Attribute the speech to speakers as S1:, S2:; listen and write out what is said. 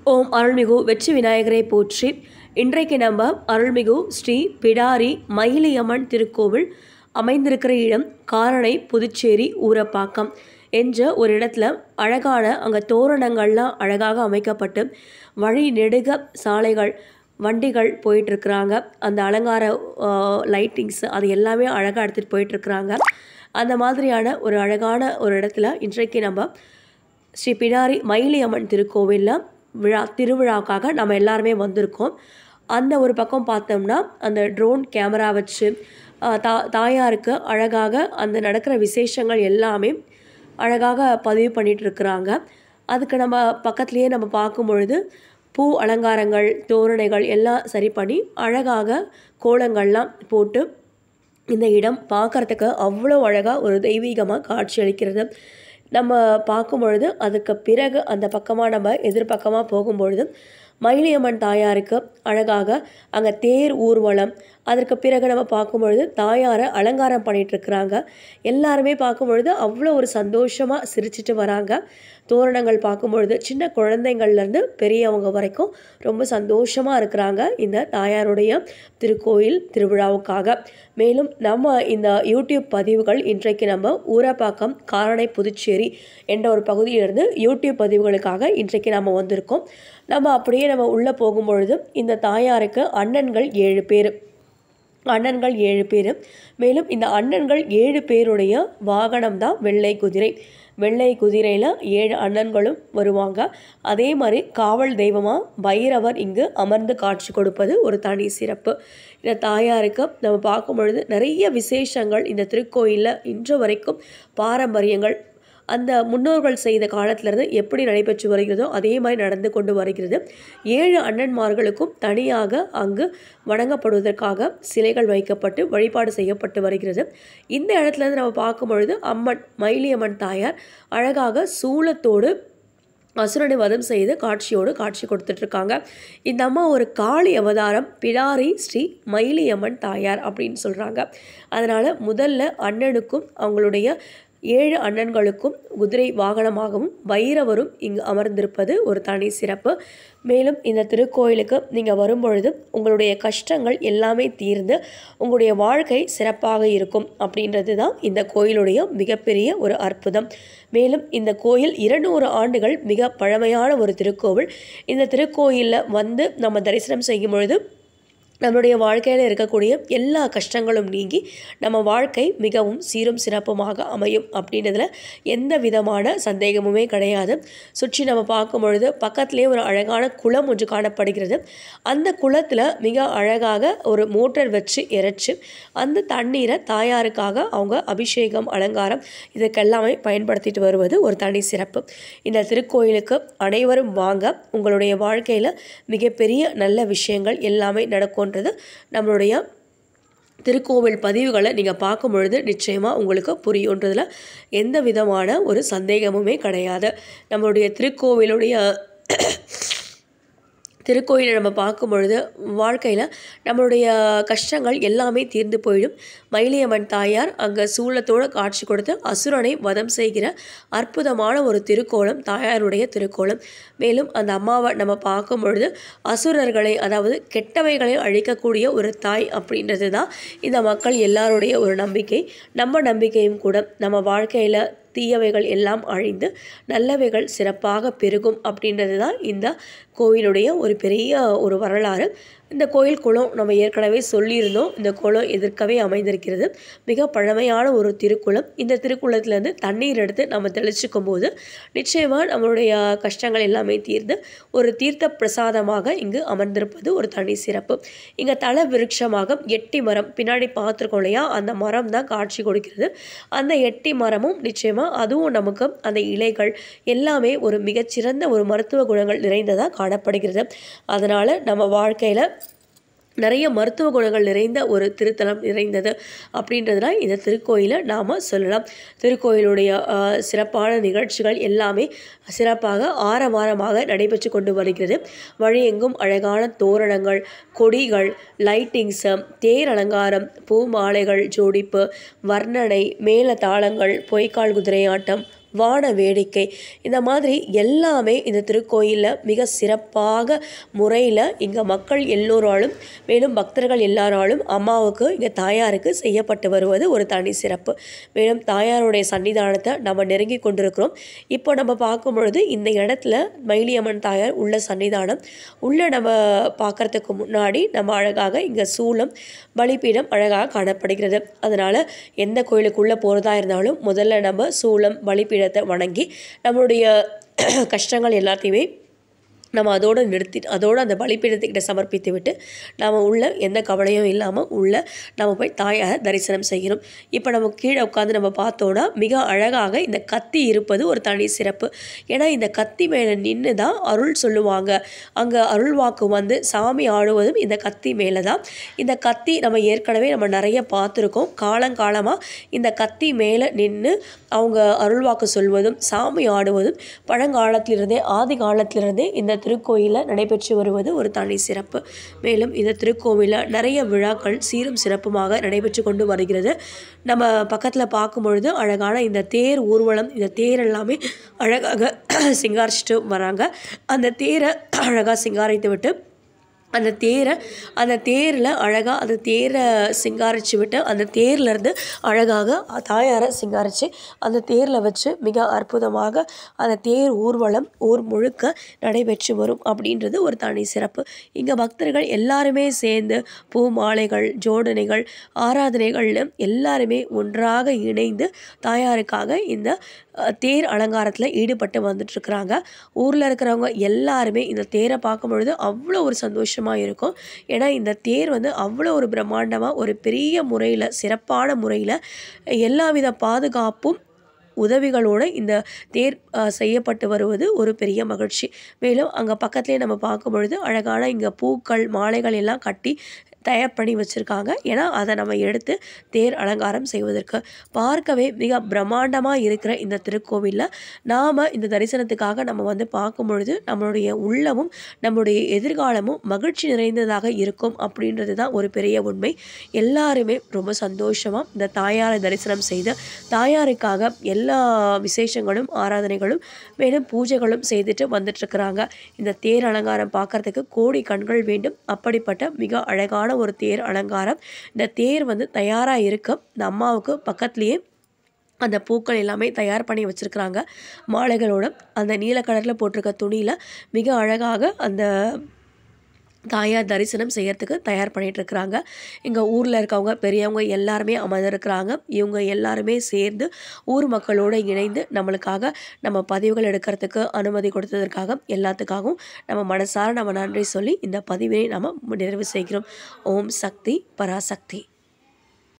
S1: ஓம் அருள்மிகு வெற்றி விநாயகரை போற்றி இன்றைக்கு நம்ம அருள்மிகு ஸ்ரீ பிடாரி மயிலியம்மன் திருக்கோவில் அமைந்திருக்கிற இடம் காரணை புதுச்சேரி ஊரப்பாக்கம் என்ற ஒரு இடத்துல அழகான அங்கே தோரணங்கள்லாம் அழகாக அமைக்கப்பட்டு வழி நெடுக சாலைகள் வண்டிகள் போயிட்டுருக்குறாங்க அந்த அலங்கார லைட்டிங்ஸ் அது எல்லாமே அழகாக எடுத்துகிட்டு போயிட்டுருக்குறாங்க அந்த மாதிரியான ஒரு அழகான ஒரு இடத்துல இன்றைக்கு நம்ம ஸ்ரீ பிடாரி மயிலியம்மன் திருக்கோவிலில் விழா திருவிழாவுக்காக நம்ம எல்லாருமே வந்திருக்கோம் அந்த ஒரு பக்கம் பார்த்தோம்னா அந்த ட்ரோன் கேமரா வச்சு ஆஹ், தா தாயாருக்கு அழகாக அந்த நடக்கிற விசேஷங்கள் எல்லாமே அழகாக பதிவு பண்ணிட்டு இருக்கிறாங்க அதுக்கு நம்ம பக்கத்துலேயே நம்ம பார்க்கும் பொழுது பூ அலங்காரங்கள் தோரணைகள் எல்லாம் சரி பண்ணி அழகாக கோலங்கள்லாம் போட்டு இந்த இடம் பார்க்கறதுக்கு அவ்வளோ அழகாக ஒரு தெய்வீகமாக காட்சி அளிக்கிறது நம்ம பார்க்கும் பொழுது அதுக்கு பிறகு அந்த பக்கமாக நம்ம எதிர்பக்கமாக போகும்பொழுது மயிலியம்மன் தாயாருக்கு அழகாக அங்கே தேர் ஊர்வலம் அதற்கு பிறகு நம்ம பார்க்கும் பொழுது தாயாரை அலங்காரம் பண்ணிட்டு இருக்கிறாங்க எல்லாருமே பார்க்கும் பொழுது அவ்வளோ ஒரு சந்தோஷமாக சிரிச்சிட்டு வராங்க தோரணங்கள் பார்க்கும் பொழுது சின்ன குழந்தைங்கள்லேருந்து பெரியவங்க வரைக்கும் ரொம்ப சந்தோஷமாக இருக்கிறாங்க இந்த தாயாருடைய திருக்கோயில் திருவிழாவுக்காக மேலும் நம்ம இந்த யூடியூப் பதிவுகள் இன்றைக்கு நம்ம ஊரப்பாக்கம் காரணை புதுச்சேரி என்ற ஒரு பகுதியிலிருந்து யூடியூப் பதிவுகளுக்காக இன்றைக்கு நம்ம வந்திருக்கோம் நம்ம அப்படியே நம்ம உள்ளே போகும்பொழுது இந்த தாயாருக்கு அண்ணன்கள் ஏழு பேர் அண்ணன்கள் ஏழு பேர் மேலும் இந்த அண்ணன்கள் ஏழு பேருடைய வாகனம் தான் வெள்ளை குதிரை வெள்ளை குதிரையில் ஏழு அண்ணன்களும் வருவாங்க அதே மாதிரி காவல் தெய்வமாக பைரவர் இங்கு அமர்ந்து காட்சி கொடுப்பது ஒரு தனி சிறப்பு இந்த தாயாருக்கு நம்ம பார்க்கும் பொழுது நிறைய விசேஷங்கள் இந்த திருக்கோயிலில் இன்று வரைக்கும் பாரம்பரியங்கள் அந்த முன்னோர்கள் செய்த காலத்திலிருந்து எப்படி நடைபெற்று வருகிறதோ அதே மாதிரி நடந்து கொண்டு வருகிறது ஏழு அண்ணன்மார்களுக்கும் தனியாக அங்கு வணங்கப்படுவதற்காக சிலைகள் வைக்கப்பட்டு வழிபாடு செய்யப்பட்டு வருகிறது இந்த இடத்துல இருந்து நம்ம பார்க்கும் பொழுது அம்மன் மயிலியம்மன் தாயார் அழகாக சூலத்தோடு அசுரனை வதம் செய்து காட்சியோடு காட்சி கொடுத்துட்ருக்காங்க இந்த அம்மா ஒரு காளி அவதாரம் பிடாரி ஸ்ரீ மயிலியம்மன் தாயார் அப்படின்னு சொல்கிறாங்க அதனால் முதல்ல அண்ணனுக்கும் அவங்களுடைய ஏழு அண்ணன்களுக்கும் குதிரை வாகனமாகவும் பைரவரும் இங்கு அமர்ந்திருப்பது ஒரு தனி சிறப்பு மேலும் இந்த திருக்கோயிலுக்கு நீங்கள் வரும்பொழுது உங்களுடைய கஷ்டங்கள் எல்லாமே தீர்ந்து உங்களுடைய வாழ்க்கை சிறப்பாக இருக்கும் அப்படின்றது தான் இந்த கோயிலுடைய மிகப்பெரிய ஒரு அற்புதம் மேலும் இந்த கோயில் இருநூறு ஆண்டுகள் மிக பழமையான ஒரு திருக்கோவில் இந்த திருக்கோயிலில் வந்து நம்ம தரிசனம் செய்யும் பொழுது நம்மளுடைய வாழ்க்கையில் இருக்கக்கூடிய எல்லா கஷ்டங்களும் நீங்கி நம்ம வாழ்க்கை மிகவும் சீரும் சிறப்புமாக அமையும் அப்படின்றதுல எந்த விதமான சந்தேகமுமே கிடையாது சுற்றி நம்ம பார்க்கும் பொழுது பக்கத்துலேயே ஒரு அழகான குளம் ஒன்று காணப்படுகிறது அந்த குளத்தில் மிக அழகாக ஒரு மோட்டர் வச்சு இறைச்சி அந்த தண்ணீரை தாயாருக்காக அவங்க அபிஷேகம் அலங்காரம் இதற்கெல்லாமே பயன்படுத்திட்டு வருவது ஒரு தனி சிறப்பு இந்த திருக்கோயிலுக்கு அனைவரும் வாங்க உங்களுடைய வாழ்க்கையில் மிகப்பெரிய நல்ல விஷயங்கள் எல்லாமே நடக்கும்ன்றது நம்மளுடைய திருக்கோவில் பதிவுகளை நீங்கள் பார்க்கும் பொழுது நிச்சயமாக உங்களுக்கு புரியுன்றதுல எந்த விதமான ஒரு சந்தேகமுமே கிடையாது நம்மளுடைய திருக்கோவிலுடைய திருக்கோயிலை நம்ம பார்க்கும் பொழுது வாழ்க்கையில் நம்மளுடைய கஷ்டங்கள் எல்லாமே தீர்ந்து போயிடும் மயிலியம்மன் தாயார் அங்கே சூளத்தோடு காட்சி கொடுத்து அசுரனை வதம் செய்கிற அற்புதமான ஒரு திருக்கோலம் தாயாருடைய திருக்கோலம் மேலும் அந்த அம்மாவை நம்ம பார்க்கும் பொழுது அசுரர்களை அதாவது கெட்டவைகளை அழிக்கக்கூடிய ஒரு தாய் அப்படின்றது தான் இந்த மக்கள் எல்லாருடைய ஒரு நம்பிக்கை நம்ம நம்பிக்கையும் கூட நம்ம வாழ்க்கையில் தீயவைகள் எல்லாம் அழிந்து நல்லவைகள் சிறப்பாக பெருகும் அப்படின்றது தான் இந்த கோயிலுடைய ஒரு பெரிய ஒரு வரலாறு இந்த கோயில் குளம் நம்ம ஏற்கனவே சொல்லியிருந்தோம் இந்த குளம் எதிர்க்கவே அமைந்திருக்கிறது மிக பழமையான ஒரு திருக்குளம் இந்த திருக்குளத்துலேருந்து தண்ணீர் எடுத்து நம்ம தெளிச்சுக்கும் போது நிச்சயமாக நம்மளுடைய கஷ்டங்கள் எல்லாமே தீர்ந்து ஒரு தீர்த்த பிரசாதமாக இங்கு அமர்ந்திருப்பது ஒரு தனி சிறப்பு இங்கே தல விருட்சமாக எட்டி மரம் பின்னாடி பார்த்துருக்கோம் இல்லையா அந்த மரம் தான் காட்சி கொடுக்கிறது அந்த எட்டி மரமும் நிச்சயமாக அதுவும் நமக்கு அந்த இலைகள் எல்லாமே ஒரு மிகச்சிறந்த ஒரு மருத்துவ குணங்கள் நிறைந்ததாக காணப்படுகிறது அதனால் நம்ம வாழ்க்கையில் நிறைய மருத்துவ குணங்கள் நிறைந்த ஒரு திருத்தலம் நிறைந்தது அப்படின்றதுனா இந்த திருக்கோயிலை நாம் சொல்லலாம் திருக்கோயிலுடைய ஆஹ், சிறப்பான நிகழ்ச்சிகள் எல்லாமே சிறப்பாக ஆரவாரமாக நடைபெற்று கொண்டு வருகிறது வழியெங்கும் அழகான தோரணங்கள் கொடிகள் லைட்டிங்ஸு தேர் அலங்காரம் பூ மாலைகள் ஜோடிப்பு வர்ணனை மேள தாளங்கள் பொய்க்கால் குதிரையாட்டம் வான வேடிக்கை இந்த மாதிரி எல்லாமே இந்த திருக்கோயிலில் மிக சிறப்பாக முறையில் இங்கே மக்கள் எல்லோராலும் மேலும் பக்தர்கள் எல்லாராலும் அம்மாவுக்கு இங்கே தாயாருக்கு செய்யப்பட்டு வருவது ஒரு தனி சிறப்பு மேலும் தாயாருடைய சன்னிதானத்தை நம்ம நெருங்கி கொண்டிருக்கிறோம் இப்போ நம்ம பார்க்கும் பொழுது இந்த இடத்துல மயிலியம்மன் தாயார் உள்ள சன்னிதானம் உள்ள நம்ம பார்க்கறதுக்கு முன்னாடி நம்ம அழகாக இங்கே சூலம் பலிபீடம் அழகாக காணப்படுகிறது அதனால் எந்த கோயிலுக்குள்ளே போகிறதா இருந்தாலும் முதல்ல நம்ம சூலம் பலிபீடத்தை வணங்கி நம்மளுடைய கஷ்டங்கள் எல்லாத்தையுமே நம்ம அதோடு நிறுத்தி அதோடு அந்த பலிப்பீடத்துக்கிட்ட சமர்ப்பித்து விட்டு நாம் உள்ள எந்த கவலையும் இல்லாமல் உள்ள நம்ம போய் தாயாரை தரிசனம் செய்யணும் இப்போ நம்ம கீழே உட்காந்து நம்ம பார்த்தோன்னா மிக அழகாக இந்த கத்தி இருப்பது ஒரு தனி சிறப்பு ஏன்னா இந்த கத்தி மேலே நின்று தான் அருள் சொல்லுவாங்க அங்கே அருள் வாக்கு வந்து சாமி ஆடுவதும் இந்த கத்தி மேலே தான் இந்த கத்தி நம்ம ஏற்கனவே நம்ம நிறைய பார்த்துருக்கோம் காலங்காலமாக இந்த கத்தி மேலே நின்று அவங்க அருள்வாக்கு சொல்வதும் சாமி ஆடுவதும் பழங்காலத்திலிருந்தே ஆதி காலத்திலிருந்தே இந்த திருக்கோயிலில் நடைபெற்று வருவது ஒரு தனி சிறப்பு மேலும் இந்த திருக்கோவிலில் நிறைய விழாக்கள் சீரும் சிறப்புமாக நடைபெற்று கொண்டு வருகிறது நம்ம பக்கத்தில் பார்க்கும் பொழுது அழகான இந்த தேர் ஊர்வலம் இந்த தேர் எல்லாமே அழகாக சிங்காரிச்சிட்டு வராங்க அந்த தேரை அழகாக சிங்காரித்து விட்டு அந்த தேரை அந்த தேரில் அழகாக அந்த தேரை சிங்காரிச்சு விட்டு அந்த தேர்லேருந்து அழகாக தாயாரை சிங்காரித்து அந்த தேரில் வச்சு மிக அற்புதமாக அந்த தேர் ஊர்வலம் ஊர் முழுக்க நடைபெற்று வரும் அப்படின்றது ஒரு தனி சிறப்பு இங்கே பக்தர்கள் எல்லாருமே சேர்ந்து பூ மாலைகள் ஜோடனைகள் ஆராதனைகள்னு எல்லாருமே ஒன்றாக இணைந்து தாயாருக்காக இந்த அஹ், தேர் அலங்காரத்தில் ஈடுபட்டு வந்துட்டுருக்குறாங்க ஊரில் இருக்கிறவங்க எல்லாருமே இந்த தேரை பார்க்கும் பொழுது அவ்வளோ ஒரு சந்தோஷமாக இருக்கும் ஏன்னா இந்த தேர் வந்து அவ்வளோ ஒரு பிரம்மாண்டமாக ஒரு பெரிய முறையில் சிறப்பான முறையில் எல்லா வித பாதுகாப்பும் உதவிகளோடு இந்த தேர் அஹ், செய்யப்பட்டு வருவது ஒரு பெரிய மகிழ்ச்சி மேலும் அங்கே பக்கத்துலேயே நம்ம பார்க்கும் பொழுது அழகான இங்கே பூக்கள் மாலைகள் எல்லாம் கட்டி தயார் பண்ணி வச்சுருக்காங்க ஏன்னா அதை நம்ம எடுத்து தேர் அலங்காரம் செய்வதற்கு பார்க்கவே மிக பிரம்மாண்டமாக இருக்கிற இந்த திருக்கோவிலில் நாம் இந்த தரிசனத்துக்காக நம்ம வந்து பார்க்கும் பொழுது நம்மளுடைய உள்ளமும் நம்முடைய எதிர்காலமும் மகிழ்ச்சி நிறைந்ததாக இருக்கும் அப்படின்றது தான் ஒரு பெரிய உண்மை எல்லாருமே ரொம்ப சந்தோஷமாக இந்த தாயாரை தரிசனம் செய்து தாயாருக்காக எல்லா விசேஷங்களும் ஆராதனைகளும் மேலும் பூஜைகளும் செய்துட்டு வந்துட்டுருக்குறாங்க இந்த தேர் அலங்காரம் பார்க்கறதுக்கு கோடி கண்கள் வேண்டும் அப்படிப்பட்ட மிக அழகான ஒரு தேர் அலங்காரம் இந்த தேர் வந்து தயாராக இருக்க இந்த அம்மாவுக்கு பக்கத்துலேயே அந்த பூக்கள் எல்லாமே தயார் பண்ணி வச்சுருக்குறாங்க மாலைகளோட அந்த நீல கலரில் போட்டிருக்க துணியில் மிக அழகாக அந்த தாயார் தரிசனம் செய்யறதுக்கு தயார் பண்ணிட்டு இருக்கிறாங்க இங்கே ஊரில் இருக்கவங்க பெரியவங்க எல்லாருமே அமர்ந்திருக்கிறாங்க இவங்க எல்லாருமே சேர்ந்து ஊர் மக்களோடு இணைந்து நம்மளுக்காக நம்ம பதிவுகள் எடுக்கிறதுக்கு அனுமதி கொடுத்ததற்காக எல்லாத்துக்காகவும் நம்ம மனசார நம்ம நன்றி சொல்லி இந்த பதிவினை நம்ம நிறைவு செய்கிறோம் ஓம் சக்தி பராசக்தி